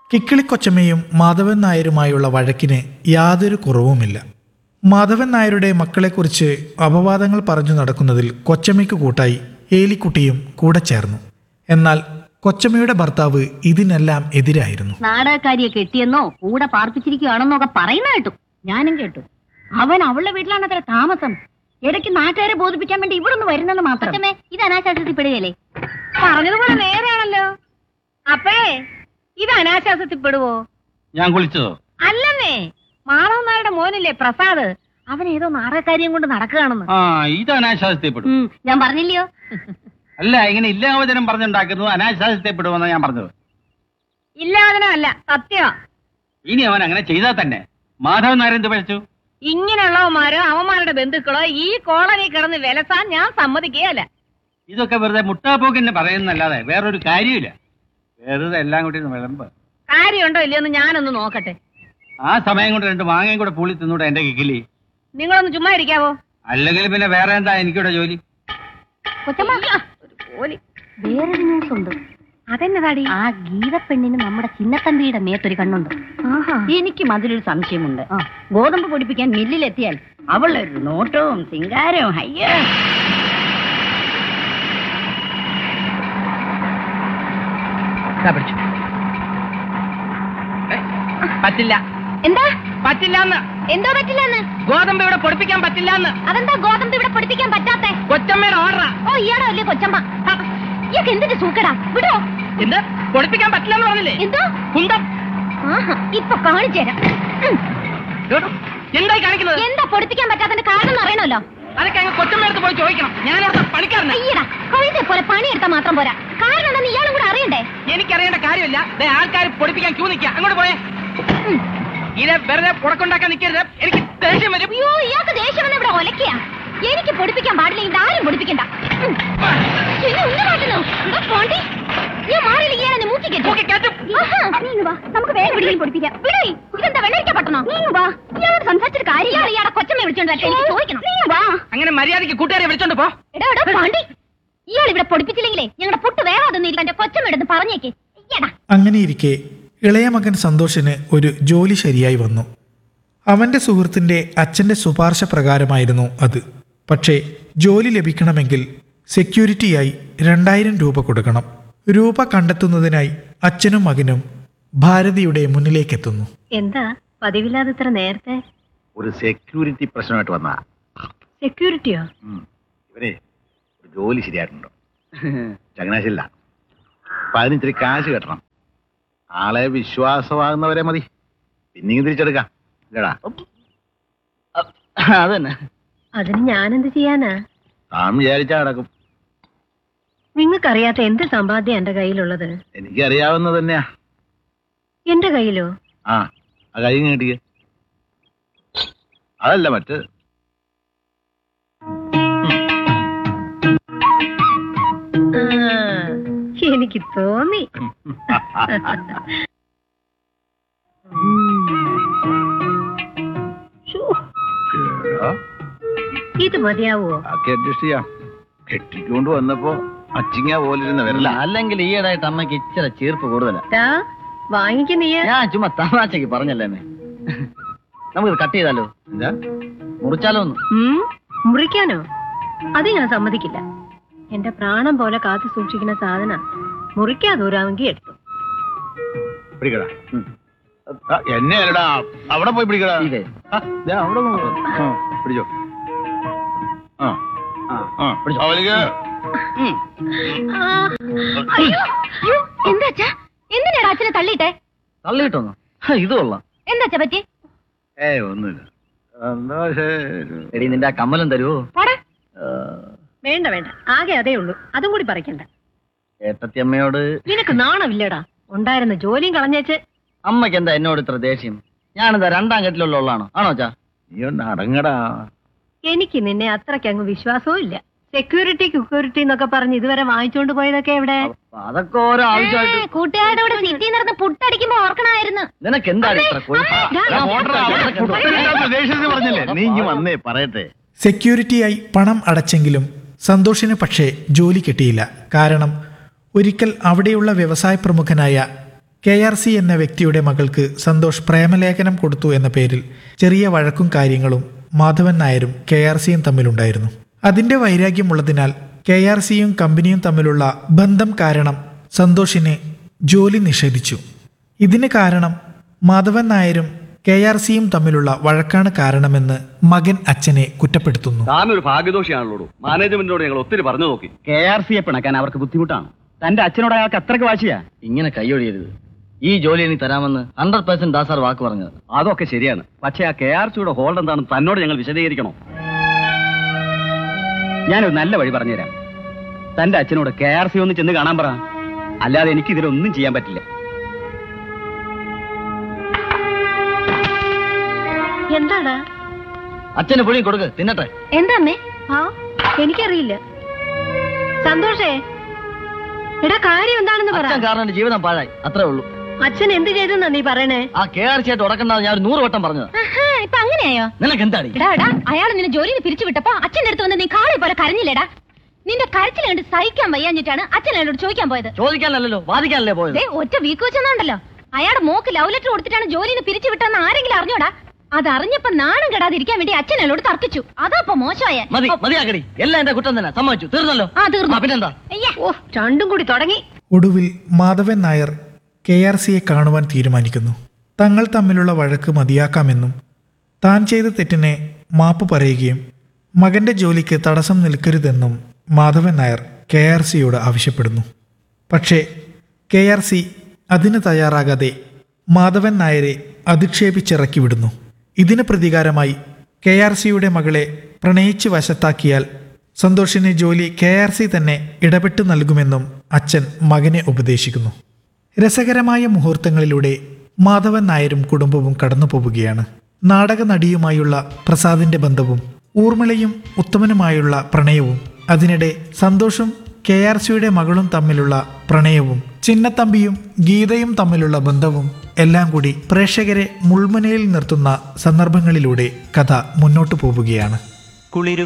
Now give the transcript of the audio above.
കിക്കിളിക്കൊച്ചമ്മയും മാധവൻ നായരുമായുള്ള വഴക്കിന് യാതൊരു കുറവുമില്ല മാധവൻ നായരുടെ മക്കളെക്കുറിച്ച് അപവാദങ്ങൾ പറഞ്ഞു നടക്കുന്നതിൽ കൊച്ചമ്മയ്ക്ക് കൂട്ടായി ഏലിക്കുട്ടിയും കൂടെ ചേർന്നു എന്നാൽ കൊച്ചമ്മയുടെ ഭർത്താവ് ഇതിനെല്ലാം എതിരായിരുന്നു നാടകക്കാരിയെ കെട്ടിയെന്നോ കൂടെ പാർപ്പിച്ചിരിക്കുകയാണെന്നൊക്കെ പറയുന്ന കേട്ടു ഞാനും കേട്ടു അവൻ അവളുടെ വീട്ടിലാണ് അത്ര താമസം ഇടയ്ക്ക് നാട്ടുകാരെ ബോധിപ്പിക്കാൻ വേണ്ടി ഇവിടെ നിന്ന് വരുന്നെന്ന് മാത്രം ഇത് അനാശാസ്ത്രത്തിൽ പെടുകയല്ലേ പറഞ്ഞതുപോലെ നേരെയാണല്ലോ അപ്പോഴേ ഇത് അനാശാസ്ത്രത്തിൽ പെടുവോ ഞാൻ കുളിച്ചതോ അല്ലെന്നേ മാളവൻ നായരുടെ മോനില്ലേ പ്രസാദ് അവൻ ഏതോ നാടകക്കാരിയും കൊണ്ട് നടക്കുകയാണെന്ന് ആ ഇത് അനാശാസ്യപ്പെടും ഉം, ഞാൻ പറഞ്ഞില്ലയോ അല്ല ഇങ്ങനെ ഇല്ലാവചനം പറഞ്ഞുണ്ടാക്കുന്നത് അനാശാസ്യപ്പെടുമെന്നാണ് ഞാൻ പറഞ്ഞത് ഇല്ലാതിനല്ല സത്യമാ ഇനി അവൻ അങ്ങനെ ചെയ്താൽ തന്നെ മാധവൻ നായർ എന്ത് പഴിച്ചു ഇങ്ങനെയുള്ളവന്മാരോ അവന്മാരുടെ ബന്ധുക്കളോ ഈ കോളനി കിടന്ന് വിലസാൻ ഞാൻ സമ്മതിക്കുകയല്ല ഇതൊക്കെ വെറുതെ മുട്ടാപ്പോക്കിന്നെ പറയുന്നല്ലാതെ വേറൊരു കാര്യമില്ല വെറുതെ എല്ലാം കൂടി ഒന്ന് വിളമ്പ് കാര്യമുണ്ടോ ഇല്ലയോ എന്ന് ഞാനൊന്ന് നോക്കട്ടെ ആ സമയം കൊണ്ട് രണ്ട് മാങ്ങയും കൂടെ പൂളി തിന്നൂടെ എന്റെ കിക്കിലി നിങ്ങളൊന്ന് ചുമ്മാ ഇരിക്കാവോ അല്ലെങ്കിൽ പിന്നെ വേറെ എന്താ എനിക്കിവിടെ ജോലി വേറൊരു ന്യൂസ് ഉണ്ട് അതെന്നതാടി ആ ഗീതപ്പെണ്ണിന് നമ്മുടെ ചിന്നത്തമ്പിയുടെ മേത്തൊരു കണ്ണുണ്ട് എനിക്കും അതിലൊരു സംശയമുണ്ട് ഗോതമ്പ് പൊടിപ്പിക്കാൻ മില്ലിലെത്തിയാൽ അവളൊരു നോട്ടവും സിംഗാരവും അയ്യോ പറ്റില്ല എന്താ പറ്റില്ലാന്ന് എന്തോ പറ്റില്ലെന്ന് ഗോതമ്പ് ഇവിടെ പൊടിപ്പിക്കാൻ പറ്റില്ലാന്ന് അതെന്താ ഗോതമ്പ് ഇവിടെ പൊടിപ്പിക്കാൻ പറ്റാത്തെ കൊച്ചമ്മയുടെ ഓർഡറാ ഓ ഇയാടോ അല്ലേ കൊച്ചമ്മ ഇയാൾക്ക് എന്തിന്റെ സൂക്കടാ വിടോ എന്ത് പൊടിപ്പിക്കാൻ പറ്റില്ലെന്ന് പറഞ്ഞില്ലേ എന്തോ കുന്തം ആഹാ ഇപ്പൊ കാണിച്ചു തരാം ഉം. കേട്ടോ? എന്തായി കാണിക്കുന്നത് എന്താ പൊടിപ്പിക്കാൻ പറ്റാത്തതിന്റെ കാരണം എന്ന് അറിയണമല്ലോ അതൊക്കെ അങ്ങ് കൊച്ചമ്മയടുത്ത് പോയി ചോദിക്കണം ഞാൻ അവിടുത്തെ പണിക്കാരനാ അയ്യടാ കഴുതെ പോലെ പണിയെടുത്താൽ മാത്രം പോരാ കാരണം എന്താന്ന് ഇയാളും കൂടെ അറിയണ്ടേ എനിക്കറിയേണ്ട കാര്യമില്ല ദേ ആൾക്കാർ പൊടിപ്പിക്കാൻ ക്യൂ നിൽക്കുക അങ്ങോട്ട് പോയേ ഉം. ഇത് വെറുതെ പുറക്കൊണ്ടാക്കാൻ നിൽക്കരുത് എനിക്ക് ദേഷ്യം വരും അയ്യോ ഇയാൾക്ക് ദേഷ്യം വന്ന് ഇവിടെ ഒലക്കയാ എനിക്ക് പൊടിപ്പിക്കാൻ പാടില്ല ഇത് ആരും പൊടിപ്പിക്കണ്ട ഉം. എന്നെ ഉന്നം കാട്ടുന്നു. ഇതാ പോണ്ടി. ഞാൻ മാറിയില്ല ഇയാൾ എന്നെ മൂക്കി കെട്ടും. മൂക്കി കയറ്റും. ആഹാ, നീ ഇങ്ങ് വാ. നമുക്ക് വേഗം എവിടെയെങ്കിലും പൊടിപ്പിക്കാം വിടേ ഇതെന്താ വെള്ളരിക്ക പട്ടണോ നീ ഇങ്ങ് വാ ഇയാളോട് സംസാരിച്ചിട്ട് കാര്യം ഇയാൾ ഇയാളെ കൊച്ചമ്മ വിളിച്ചോണ്ട് വരട്ടെ എനിക്ക് ചോദിക്കണം നീ ഇങ്ങ് വാ അങ്ങനെ മര്യാദയ്ക്ക് കൂട്ടുകാരെ വിളിച്ചോണ്ട് പോ എടാ എടാ പാണ്ടി ഇയാൾ ഇവിടെ പൊടിപ്പിച്ചില്ലെങ്കിലേ ഞങ്ങളുടെ പുട്ട് വേവാതെ ഇരിക്കാൻ എന്റെ കൊച്ചമ്മ എടുത്ത് പറഞ്ഞേക്ക് എടാ അങ്ങനെയിരിക്കെ ഇളയ മകൻ സന്തോഷിന് ഒരു ജോലി ശരിയായി വന്നു അവന്റെ സുഹൃത്തിന്റെ അച്ഛന്റെ ശുപാർശ പ്രകാരമായിരുന്നു അത് പക്ഷേ ജോലി ലഭിക്കണമെങ്കിൽ സെക്യൂരിറ്റിയായി രണ്ടായിരം രൂപ കൊടുക്കണം രൂപ കണ്ടെത്തുന്നതിനായി അച്ഛനും മകനും ഭാരതിയുടെ മുന്നിലേക്കെത്തുന്നു എന്താ പതിവില്ലാതെ ഇത്ര നേരത്തെ ഒരു സെക്യൂരിറ്റി പ്രശ്നമായിട്ട് വന്നാ സെക്യൂരിറ്റിയോ ഇവരെ ഒരു ജോലി ശരിയായിട്ടുണ്ടോ ചങ്ങനാശില്ല അപ്പൊ അതിന് ഇത്തിരി കാശ് കെട്ടണം ആളെ വിശ്വാസമാകുന്നവരെ മതി പിന്നെയും തിരിച്ചെടുക്കാം ഇല്ലടാ അതന്നെ അതിന് ഞാനെന്ത് ചെയ്യാനാ താൻ വിചാരിച്ചാ നടക്കും നിങ്ങൾക്കറിയാത്ത എന്ത് സമ്പാദ്യം എന്റെ കയ്യിലുള്ളത് എനിക്കറിയാവുന്നത് തന്നെയാ എന്റെ കയ്യിലോ ആ ആ കൈ കേട്ടിക്ക് അതല്ല മറ്റ് എനിക്ക് തോന്നി ശ്ശോ, എടാ, ഇത് മതിയാവോ ബാക്കി അഡ്ജസ്റ്റ് ചെയ്യാം കെട്ടിക്കൊണ്ട് വന്നപ്പോ അച്ചിങ്ങ പോലിരുന്ന വരല അല്ലെങ്കിൽ ഈയിടായിട്ട് അമ്മയ്ക്ക് ഇച്ചിരി ചീർപ്പ് കൂടുതലാ ടാ, വാങ്ങിക്ക് നീ ഞാൻ ചുമ്മാ തമാശക്ക് പറഞ്ഞല്ലേ അമ്മേ നമുക്കിത് കട്ട് ചെയ്താലോ എന്താ മുറിച്ചാലോ ഒന്ന് ഉം, മുറിക്കാനോ അത് ഞാൻ സമ്മതിക്കില്ല എന്റെ പ്രാണം പോലെ കാത്തു സൂക്ഷിക്കുന്ന സാധന മുറിക്കാതെ ഒരാമെങ്കിൽ എടുത്തു പിടിക്കടാ ഉം. ആ, എന്നെ അല്ലടാ അവിടെ പോയി പിടിക്കടാ ഇതേ. ആ, ദേ അവിടെ നോക്ക്. ആ, പിടിച്ചോ ആ ആ പിടിച്ചോ അവലിക്ക് ആ, അയ്യോ, അയ്യോ, എന്താ അച്ഛാ എന്തിനാടാ അച്ഛനെ തള്ളിയിട്ടെ തള്ളിയിട്ടൊന്നു ഇത് കൊള്ളാം എന്താ അച്ഛാ പറ്റി ഏയ് ഒന്നുമില്ല സന്തോഷേ എടി നിന്റെ ആ കമ്മലം തരുവോ പോടാ ആ, വേണ്ട വേണ്ട ആകെ അതേ ഉള്ളൂ അതും കൂടി പറിക്കണ്ട ഏട്ടത്തി അമ്മയോട് നിനക്ക് നാണമില്ലടാ ഉണ്ടായിരുന്ന ജോലിയും കളഞ്ഞേച്ച് അമ്മയ്ക്ക് എന്താ എന്നോട് ഇത്ര ദേഷ്യം ഞാനെന്താ രണ്ടാം കെട്ടിലുള്ള ഉള്ളാണോ ആണോ ചാ നീ ഒന്ന് അടങ്ങടാ എനിക്ക് നിന്നെ അത്രയ്ക്ക് അങ്ങ് വിശ്വാസവും ഇല്ല സെക്യൂരിറ്റി സെക്യൂരിറ്റി എന്നൊക്കെ പറഞ്ഞ് ഇതുവരെ വാങ്ങിച്ചോണ്ട് പോയതൊക്കെ എവിടെ അപ്പൊ അതൊക്കെ ഓരോ ആവശ്യമായിട്ട് കൂട്ടുകാരുടെ കൂടെ സിറ്റി നടന്ന് പുട്ടടിക്കുമ്പോ ഓർക്കണമായിരുന്നു നിനക്ക് എന്താണ് ഇത്ര കൊഴുപ്പ്? ദാ, ഞാൻ ഓർഡറാ, അവിടെ പുട്ടടിക്കാൻ ദേഷ്യത്തിൽ പറഞ്ഞില്ലേ നീ ഇനി വന്നേ പറയട്ടെ സെക്യൂരിറ്റിയായി പണം അടച്ചെങ്കിലും സന്തോഷിന് പക്ഷേ ജോലി കിട്ടിയില്ല കാരണം ഒരിക്കൽ അവിടെയുള്ള വ്യവസായ പ്രമുഖനായ കെ ആർ സി എന്ന വ്യക്തിയുടെ മകൾക്ക് സന്തോഷ് പ്രേമലേഖനം കൊടുത്തു എന്ന പേരിൽ ചെറിയ വഴക്കും കാര്യങ്ങളും മാധവൻ നായരും കെ ആർ സിയും തമ്മിലുണ്ടായിരുന്നു അതിന്റെ വൈരാഗ്യമുള്ളതിനാൽ കെ ആർ സിയും കമ്പനിയും തമ്മിലുള്ള ബന്ധം കാരണം സന്തോഷിന് ജോലി നിഷേധിച്ചു ഇതിന് കാരണം മാധവൻ നായരും കെ ആർ സിയും തമ്മിലുള്ള വഴക്കാണ് കാരണമെന്ന് മകൻ അച്ഛനെ കുറ്റപ്പെടുത്തുന്നു താൻ ഒരു ഭാഗ്യദോഷിയാണല്ലോ മാനേജ്മെന്റിനോട് ഞങ്ങൾ ഒത്തിരി പറഞ്ഞു നോക്കി കെ ആർ സിയെ പിണക്കാൻ അവർക്ക് ബുദ്ധിമുട്ടാണ് തന്റെ അച്ഛനോട് അയാൾക്ക് അത്രക്ക് വാശിയാ ഇങ്ങനെ കൈയൊഴിയരുത് ഈ ജോലി എനിക്ക് തരാമെന്ന് ഹൺഡ്രഡ് പെർസെന്റ് ദാസാർ വാക്ക് പറഞ്ഞത് അതൊക്കെ ശരിയാണ് പക്ഷേ ആ കെ ആർ സിയുടെ ഹോൾഡ് എന്താണെന്ന് തന്നോട് ഞങ്ങൾ വിശദീകരിക്കണോ ഞാനൊരു നല്ല വഴി പറഞ്ഞുതരാം തന്റെ അച്ഛനോട് കെ ആർ സി ഒന്ന് ചെന്ന് കാണാൻ പറ അല്ലാതെ എനിക്ക് ഇതിലൊന്നും ചെയ്യാൻ പറ്റില്ല എന്താണ് അച്ഛന് പുഴി കൊടുക്ക് തിന്നട്ടെ എന്താ അമ്മേ ആ എനിക്കറിയില്ല സന്തോഷേ എടാ കാര്യം എന്താണെന്ന് പറ അച്ഛൻ കാരണം എന്റെ ജീവിതം പാഴായി അത്രേ ഉള്ളൂ അച്ഛൻ എന്ത് ചെയ്തെന്നാ നീ പറയണേ ആ കെ ആർ സി ആയിട്ട് ഉടക്കണ്ടെന്ന് ഞാൻ ഒരു നൂറ് വട്ടം പറഞ്ഞത് ഇപ്പൊ അങ്ങനെയായോ നിനക്ക് എന്താടി എടാ എടാ അയാൾ നിന്നെ ജോലിയിൽ പിരിച്ചു വിട്ടപ്പോ അച്ഛൻ്റെ അടുത്ത് വന്ന് നീ കാളെ പോലെ കരഞ്ഞില്ലേടാ നിന്റെ കരച്ചിൽ കണ്ട് സഹിക്കാൻ വയ്യാഞ്ഞിട്ടാണ് അച്ഛൻ അയാളോട് ചോദിക്കാൻ പോയത് ചോദിക്കാനല്ലല്ലോ വാദിക്കാനല്ലേ പോയത് ദേ ഒറ്റ വീക്ക് വെച്ചെന്നുണ്ടല്ലോ അയാളുടെ മോക്ക് ലവ് ലെറ്റർ കൊടുത്തിട്ടാണ് ജോലിയിൽ പിരിച്ചു വിട്ടെന്ന് ആരെങ്കിലും അറിഞ്ഞോടാ അത് അറിഞ്ഞപ്പോ നാണം കെടാതിരിക്കാൻ വേണ്ടി അച്ഛൻ അയാളോട് തർക്കിച്ചു അതാ ഇപ്പൊ മോശമായ മതി മതിയാക്കടി എല്ലാം എന്റെ കുറ്റം തന്നെ സമ്മതിച്ചു തീർന്നല്ലോ ആ തീർന്നു പിന്നെന്താ ഓ രണ്ടും കൂടി തുടങ്ങി ഒടുവിൽ മാധവൻ നായർ കെ ആർ സിയെ കാണുവാൻ തീരുമാനിക്കുന്നു തങ്ങൾ തമ്മിലുള്ള വഴക്ക് മതിയാക്കാമെന്നും താൻ ചെയ്ത തെറ്റിനെ മാപ്പ് പറയുകയും മകന്റെ ജോലിക്ക് തടസ്സം നിൽക്കരുതെന്നും മാധവൻ നായർ കെ ആർ സിയോട് ആവശ്യപ്പെടുന്നു പക്ഷേ കെ ആർ സി അതിന് തയ്യാറാകാതെ മാധവൻ നായരെ അധിക്ഷേപിച്ചിറക്കി വിടുന്നു ഇതിന് പ്രതികാരമായി കെ ആർ സിയുടെ മകളെ പ്രണയിച്ച് വശത്താക്കിയാൽ സന്തോഷിന് ജോലി കെ ആർ സി തന്നെ ഇടപെട്ട് നൽകുമെന്നും അച്ഛൻ മകനെ ഉപദേശിക്കുന്നു രസകരമായ മുഹൂർത്തങ്ങളിലൂടെ മാധവൻ നായരും കുടുംബവും കടന്നു പോവുകയാണ് നാടക നടിയുമായുള്ള പ്രസാദിന്റെ ബന്ധവും ഊർമിളയും ഉത്തമനുമായുള്ള പ്രണയവും അതിനിടെ സന്തോഷും കെ ആർ സിയുടെ മകളും തമ്മിലുള്ള പ്രണയവും ചിന്നത്തമ്പിയും ഗീതയും തമ്മിലുള്ള ബന്ധവും എല്ലാം കൂടി പ്രേക്ഷകരെ മുൾമുനയിൽ നിർത്തുന്ന സന്ദർഭങ്ങളിലൂടെ കഥ മുന്നോട്ടു പോവുകയാണ് കുളിരു